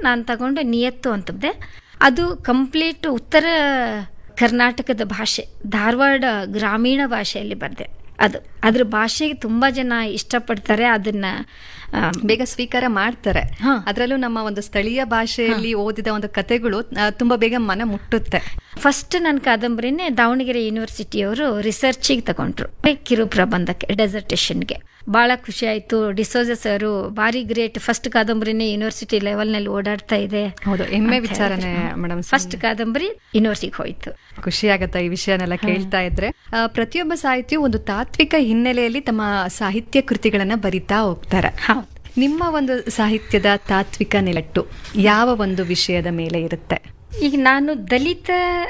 ನಾನು ತಗೊಂಡು ನಿಯತ್ತು ಅಂತದ್ದೆ ಅದು ಕಂಪ್ಲೀಟ್ ಉತ್ತರ ಕರ್ನಾಟಕದ ಭಾಷೆ ಧಾರವಾಡ ಗ್ರಾಮೀಣ ಭಾಷೆಯಲ್ಲಿ ಬರೆದೆ ಅದು ಅದ್ರ ಭಾಷೆಗೆ ತುಂಬ ಜನ ಇಷ್ಟಪಡ್ತಾರೆ ಅದನ್ನ ಆ, ಬೇಗ ಸ್ವೀಕಾರ ಮಾಡ್ತಾರೆ ಹಾ. ಅದರಲ್ಲೂ ನಮ್ಮ ಒಂದು ಸ್ಥಳೀಯ ಭಾಷೆಯಲ್ಲಿ ಓದಿದ ಒಂದು ಕತೆಗಳು ಆ, ತುಂಬಾ ಬೇಗ ಮನ ಮುಟ್ಟುತ್ತೆ ಫಸ್ಟ್ ನನ್ನ ಕಾದಂಬರಿನೇ ದಾವಣಗೆರೆ ಯೂನಿವರ್ಸಿಟಿಯವರು ರಿಸರ್ಚಿಗೆ ತಗೊಂಡ್ರು ಕಿರು ಪ್ರಬಂಧಕ್ಕೆ ಡೆಸರ್ಟೇಷನ್ಗೆ ಭಾಳ ಖುಷಿ ಆಯಿತು ಡಿಸೋಜ ಸರು ಭಾರಿ ಗ್ರೇಟ್ ಫಸ್ಟ್ ಕಾದಂಬರಿನೇ ಯೂನಿವರ್ಸಿಟಿ ಲೆವೆಲ್ನಲ್ಲಿ ಓಡಾಡ್ತಾ ಇದೆ ಹೌದು ಹೆಮ್ಮೆ ಅಂತ ವಿಚಾರನೆ ಹೇಳಿದ್ರು. ಮೇಡಮ್ ಫಸ್ಟ್ ಕಾದಂಬರಿ ಯೂನಿವರ್ಸಿಟಿಗೆ ಹೋಯ್ತು ಖುಷಿ ಆಗತ್ತ ಈ ವಿಷಯನೆಲ್ಲ ಕೇಳ್ತಾ ಇದ್ರೆ ಆ, ಪ್ರತಿಯೊಬ್ಬ ಸಾಹಿತಿಯು ಒಂದು ತಾತ್ವಿಕ ಹಿನ್ನೆಲೆಯಲ್ಲಿ ತಮ್ಮ ಸಾಹಿತ್ಯ ಕೃತಿಗಳನ್ನ ಬರಿತಾ ಹೋಗ್ತಾರೆ ಹೌದು ನಿಮ್ಮ ಒಂದು ಸಾಹಿತ್ಯದ ತಾತ್ವಿಕ ನಿಲಟ್ಟು ಯಾವ ಒಂದು ವಿಷಯದ ಮೇಲೆ ಇರುತ್ತೆ ಈಗ ನಾನು ದಲಿತ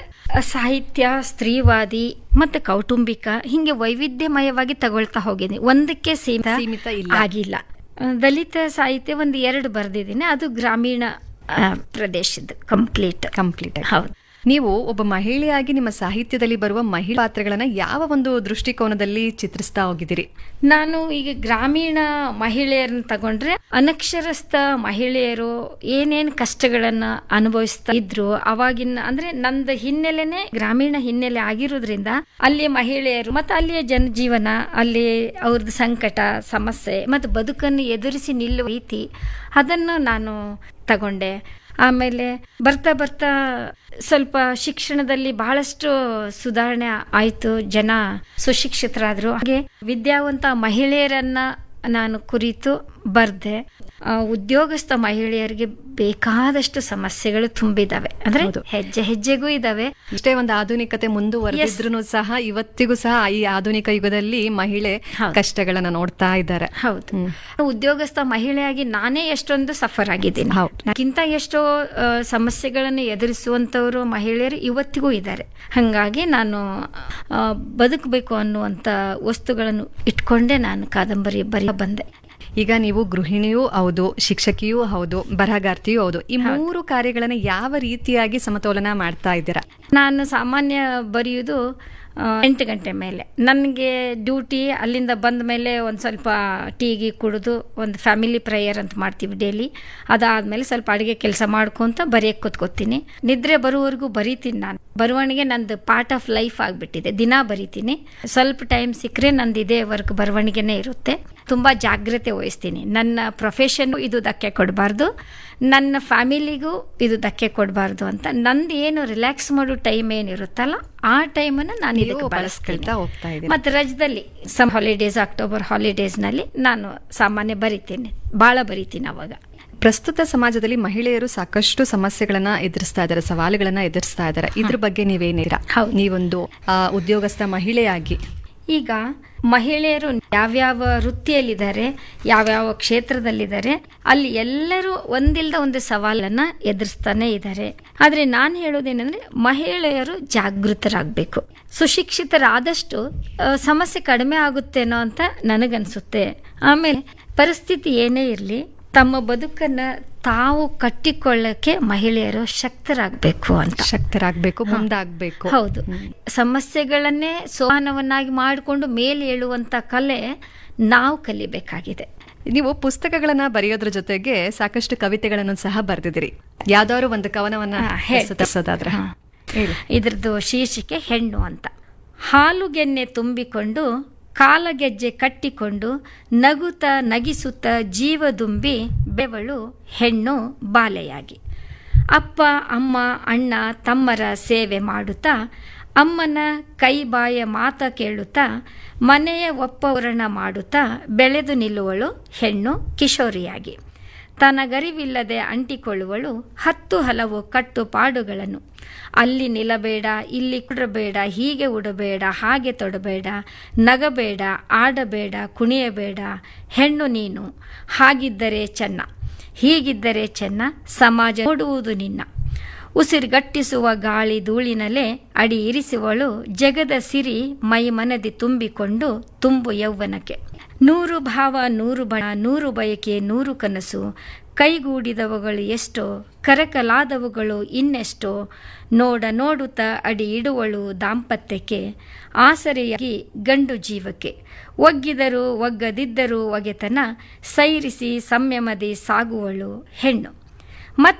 ಸಾಹಿತ್ಯ ಸ್ತ್ರೀವಾದಿ ಮತ್ತು ಕೌಟುಂಬಿಕ ಹಿಂಗೆ ವೈವಿಧ್ಯಮಯವಾಗಿ ತಗೊಳ್ತಾ ಹೋಗಿದ್ದೀನಿ ಒಂದಕ್ಕೆ ಸೀಮಿತ ಸೀಮಿತ ಇಲ್ಲ. ಆಗಿಲ್ಲ ಆ, ದಲಿತ ಸಾಹಿತ್ಯ ಒಂದು ಎರಡು ಬರೆದಿದ್ದೀನಿ ಅದು ಗ್ರಾಮೀಣ ಆ, ಪ್ರದೇಶದ್ದು ಕಂಪ್ಲೀಟ್ ಕಂಪ್ಲೀಟ್ ಹೌದು ನೀವು ಒಬ್ಬ ಮಹಿಳೆಯಾಗಿ ನಿಮ್ಮ ಸಾಹಿತ್ಯದಲ್ಲಿ ಬರುವ ಮಹಿಳಾ ಪಾತ್ರಗಳನ್ನ ಯಾವ ಒಂದು ದೃಷ್ಟಿಕೋನದಲ್ಲಿ ಚಿತ್ರಿಸ್ತಾ ಹೋಗಿದ್ದೀರಿ ನಾನು ಈಗ ಗ್ರಾಮೀಣ ಮಹಿಳೆಯರನ್ನ ತಗೊಂಡ್ರೆ ಅನಕ್ಷರಸ್ಥ ಮಹಿಳೆಯರು ಏನೇನ್ ಕಷ್ಟಗಳನ್ನ ಅನುಭವಿಸ್ತಾ ಇದ್ರು ಅವಾಗಿನ ಅಂದ್ರೆ ನಂದು ಹಿನ್ನೆಲೆನೆ ಗ್ರಾಮೀಣ ಹಿನ್ನೆಲೆ ಆಗಿರೋದ್ರಿಂದ ಅಲ್ಲಿ ಮಹಿಳೆಯರು ಮತ್ತು ಅಲ್ಲಿಯ ಜನಜೀವನ ಅಲ್ಲಿ ಅವ್ರದ್ದು ಸಂಕಟ ಸಮಸ್ಯೆ ಮತ್ತು ಬದುಕನ್ನು ಎದುರಿಸಿ ನಿಲ್ಲುವ ರೀತಿ ಅದನ್ನು ನಾನು ತಗೊಂಡೆ ಆಮೇಲೆ ಬರ್ತಾ ಬರ್ತಾ ಸ್ವಲ್ಪ ಶಿಕ್ಷಣದಲ್ಲಿ ಬಹಳಷ್ಟು ಸುಧಾರಣೆ ಆಯಿತು ಜನ ಸುಶಿಕ್ಷಿತರಾದರು ಹಾಗೆ ವಿದ್ಯಾವಂತ ಮಹಿಳೆಯರನ್ನ ನಾನು ಕುರಿತು ಬರ್ದೆ ಆ, ಉದ್ಯೋಗಸ್ಥ ಮಹಿಳೆಯರಿಗೆ ಬೇಕಾದಷ್ಟು ಸಮಸ್ಯೆಗಳು ತುಂಬಿದಾವೆ ಅಂದ್ರೆ ಹೌದು. ಹೆಜ್ಜೆ ಹೆಜ್ಜೆಗೂ ಇದಾವೆ ಇಷ್ಟೇ ಒಂದು ಆಧುನಿಕತೆ ಮುಂದುವರೆದಿದ್ರು ಸಹ ಇವತ್ತಿಗೂ ಸಹ ಈ ಆಧುನಿಕ ಯುಗದಲ್ಲಿ ಮಹಿಳೆ ಹೌದು. ಕಷ್ಟಗಳನ್ನ ನೋಡ್ತಾ ಇದ್ದಾರೆ ಹೌದು ಉದ್ಯೋಗಸ್ಥ ಮಹಿಳೆಯಾಗಿ ನಾನೇ ಎಷ್ಟೊಂದು ಸಫರ್ ಆಗಿದ್ದೀನಿ ಹೌದು. ನನಗಿಂತ ಎಷ್ಟೋ ಆ, ಸಮಸ್ಯೆಗಳನ್ನು ಎದುರಿಸುವಂತವರು ಮಹಿಳೆಯರು ಇವತ್ತಿಗೂ ಇದ್ದಾರೆ ಹಾಗಾಗಿ ನಾನು ಆ, ಬದುಕಬೇಕು ಅನ್ನುವಂಥ ವಸ್ತುಗಳನ್ನು ಇಟ್ಕೊಂಡೇ ನಾನು ಕಾದಂಬರಿ ಬರಿ ಬಂದೆ ಈಗ ನೀವು ಗೃಹಿಣಿಯೂ ಹೌದು ಶಿಕ್ಷಕಿಯೂ ಹೌದು ಬರಹಗಾರ್ತಿಯೂ ಹೌದು ಈ ಮೂರು ಕಾರ್ಯಗಳನ್ನ ಯಾವ ರೀತಿಯಾಗಿ ಸಮತೋಲನ ಮಾಡ್ತಾ ಇದ್ದೀರಾ ನಾನು ಸಾಮಾನ್ಯ ಬರೆಯುವುದು ಆ, ಎಂಟು ಗಂಟೆ ಮೇಲೆ ನನಗೆ ಡ್ಯೂಟಿ ಅಲ್ಲಿಂದ ಬಂದ ಮೇಲೆ ಒಂದು ಸ್ವಲ್ಪ ಟೀಗಿ ಕುಡಿದು ಒಂದು ಫ್ಯಾಮಿಲಿ ಪ್ರೇಯರ್ ಅಂತ ಮಾಡ್ತೀವಿ ಡೈಲಿ ಅದಾದಮೇಲೆ ಸ್ವಲ್ಪ ಅಡುಗೆ ಕೆಲಸ ಮಾಡ್ಕೊತ ಬರೆಯಕ್ಕೆ ಕೂತ್ಕೋತೀನಿ ನಿದ್ರೆ ಬರುವವರೆಗೂ ಬರೀತೀನಿ ನಾನು ಬರವಣಿಗೆ ನಂದು ಪಾರ್ಟ್ ಆಫ್ ಲೈಫ್ ಆಗಿಬಿಟ್ಟಿದೆ ದಿನ ಬರಿತೀನಿ ಸ್ವಲ್ಪ ಟೈಮ್ ಸಿಕ್ಕರೆ ನಂದು ಇದೇ ವರ್ಕ್ ಬರವಣಿಗೆನೇ ಇರುತ್ತೆ ತುಂಬ ಜಾಗ್ರತೆ ವಹಿಸ್ತೀನಿ ನನ್ನ ಪ್ರೊಫೆಷನ್ ಇದು ಧಕ್ಕೆ ಕೊಡಬಾರ್ದು ನನ್ನ ಫ್ಯಾಮಿಲಿಗೂ ಇದು ಧಕ್ಕೆ ಕೊಡಬಾರ್ದು ಅಂತ ನಂದು ಏನು ರಿಲ್ಯಾಕ್ಸ್ ಮಾಡೋ ಟೈಮ್ ಏನಿರುತ್ತಲ್ಲ ಆ ಟೈಮನ್ನು ನಾನು ನೀವು ಇದಕ್ಕೆ ಬಳಸ್ಕೊಳ್ತಾ ಬಳಸ್ಕೊಳ್ತಾ ಹೋಗ್ತಾ ಇದ್ದೀರಾ. ಮತ್ತು ರಜದಲ್ಲಿ ಸಮ್ ಹಾಲಿಡೇಸ್ ಅಕ್ಟೋಬರ್ ಹಾಲಿಡೇಸ್ನಲ್ಲಿ ನಾನು ಸಾಮಾನ್ಯ ಬರಿತೀನಿ ಭಾಳ ಬರಿತೀನಿ ಅವಾಗ ಪ್ರಸ್ತುತ ಸಮಾಜದಲ್ಲಿ ಮಹಿಳೆಯರು ಸಾಕಷ್ಟು ಸಮಸ್ಯೆಗಳನ್ನ ಎದುರಿಸ್ತಾ ಇದ್ದಾರೆ ಸವಾಲುಗಳನ್ನ ಎದುರಿಸ್ತಾ ಇದ್ದಾರೆ ಇದ್ರ ಬಗ್ಗೆ ನೀವೇನಿರಾ ಹೌದು. ನೀವೊಂದು ಆ, ಉದ್ಯೋಗಸ್ಥ ಮಹಿಳೆಯಾಗಿ ಈಗ ಮಹಿಳೆಯರು ಯಾವ್ಯಾವ ವೃತ್ತಿಯಲ್ಲಿದ್ದಾರೆ ಯಾವ್ಯಾವ ಕ್ಷೇತ್ರದಲ್ಲಿದ್ದಾರೆ ಅಲ್ಲಿ ಎಲ್ಲರೂ ಒಂದಿಲ್ದ ಒಂದು ಸವಾಲನ್ನ ಎದುರಿಸ್ತಾನೆ ಇದ್ದಾರೆ ಆದ್ರೆ ನಾನು ಹೇಳೋದೇನೆಂದ್ರೆ ಮಹಿಳೆಯರು ಜಾಗೃತರಾಗಬೇಕು ಸುಶಿಕ್ಷಿತರಾದಷ್ಟು ಆ, ಸಮಸ್ಯೆ ಕಡಿಮೆ ಆಗುತ್ತೇನೋ ಅಂತ ನನಗನ್ಸುತ್ತೆ ಆಮೇಲೆ ಪರಿಸ್ಥಿತಿ ಏನೇ ಇರಲಿ ತಮ್ಮ ಬದುಕನ್ನ ತಾವು ಕಟ್ಟಿಕೊಳ್ಳಕ್ಕೆ ಮಹಿಳೆಯರು ಶಕ್ತರಾಗಬೇಕು ಅಂತ ಶಕ್ತರಾಗಬೇಕು ಮುಂದಾಗಬೇಕು ಹೌದು ಸಮಸ್ಯೆಗಳನ್ನೇ ಸೋಹಾನವನ್ನಾಗಿ ಮಾಡಿಕೊಂಡು ಮೇಲೆ ಏಳುವಂತ ಕಲೆ ನಾವು ಕಲಿಬೇಕಾಗಿದೆ ನೀವು ಪುಸ್ತಕಗಳನ್ನ ಬರೆಯೋದ್ರ ಜೊತೆಗೆ ಸಾಕಷ್ಟು ಕವಿತೆಗಳನ್ನು ಸಹ ಬರೆದಿದ್ದೀರಿ ಯಾವ್ದಾದ್ರು ಒಂದು ಕವನವನ್ನ ಹಾ, ಹೇಳ್ತೀನಿ. ಪ್ರಸ್ತುತಪಡಿಸೋದಾದ್ರೆ ಹಾ. ಹೇಳಿ ಇದ್ರದ್ದು ಶೀರ್ಷಿಕೆ ಹೆಣ್ಣು ಅಂತ ಹಾಲುಗೆನ್ನೆ ತುಂಬಿಕೊಂಡು ಕಾಲಗೆಜ್ಜೆ ಕಟ್ಟಿಕೊಂಡು ನಗುತ್ತ ನಗಿಸುತ್ತ ಜೀವದುಂಬಿ ಬೆವಳು ಹೆಣ್ಣು ಬಾಲೆಯಾಗಿ ಅಪ್ಪ ಅಮ್ಮ ಅಣ್ಣ ತಮ್ಮರ ಸೇವೆ ಮಾಡುತ್ತಾ ಅಮ್ಮನ ಕೈ ಬಾಯ ಮಾತ ಕೇಳುತ್ತಾ ಮನೆಯ ಒಪ್ಪವರಣ ಮಾಡುತ್ತಾ ಬೆಳೆದು ನಿಲ್ಲುವಳು ಹೆಣ್ಣು ಕಿಶೋರಿಯಾಗಿ ತನಗರಿವಿಲ್ಲದೆ ಅಂಟಿಕೊಳ್ಳುವಳು ಹತ್ತು ಹಲವು ಕಟ್ಟುಪಾಡುಗಳನ್ನು ಅಲ್ಲಿ ನಿಲ್ಲಬೇಡ ಇಲ್ಲಿ ಕುಡಬೇಡ ಹೀಗೆ ಉಡಬೇಡ ಹಾಗೆ ತೊಡಬೇಡ ನಗಬೇಡ ಆಡಬೇಡ ಕುಣಿಯಬೇಡ ಹೆಣ್ಣು ನೀನು ಹಾಗಿದ್ದರೆ ಚೆನ್ನ ಹೀಗಿದ್ದರೆ ಚೆನ್ನ ಸಮಾಜ ನೋಡುವುದು ನಿನ್ನ ಉಸಿರುಗಟ್ಟಿಸುವ ಗಾಳಿ ಧೂಳಿನಲ್ಲೇ ಅಡಿ ಇರಿಸುವಳು ಜಗದ ಸಿರಿ ಮೈ ಮನದಿ ತುಂಬಿಕೊಂಡು ತುಂಬು ಯೌವನಕ್ಕೆ ನೂರು ಭಾವ ನೂರು ಬಣ ನೂರು ಬಯಕೆ ನೂರು ಕನಸು ಕೈಗೂಡಿದವುಗಳು ಎಷ್ಟೋ ಕರಕಲಾದವುಗಳು ಇನ್ನೆಷ್ಟೋ ನೋಡ ನೋಡುತ್ತಾ ಅಡಿ ಇಡುವಳು ದಾಂಪತ್ಯಕ್ಕೆ ಆಸರೆಯಾಗಿ ಗಂಡು ಜೀವಕ್ಕೆ ಒಗ್ಗಿದರೂ ಒಗ್ಗದಿದ್ದರೂ ಒಗೆತನ ಸೈರಿಸಿ ಸಂಯಮದಿ ಸಾಗುವಳು ಹೆಣ್ಣು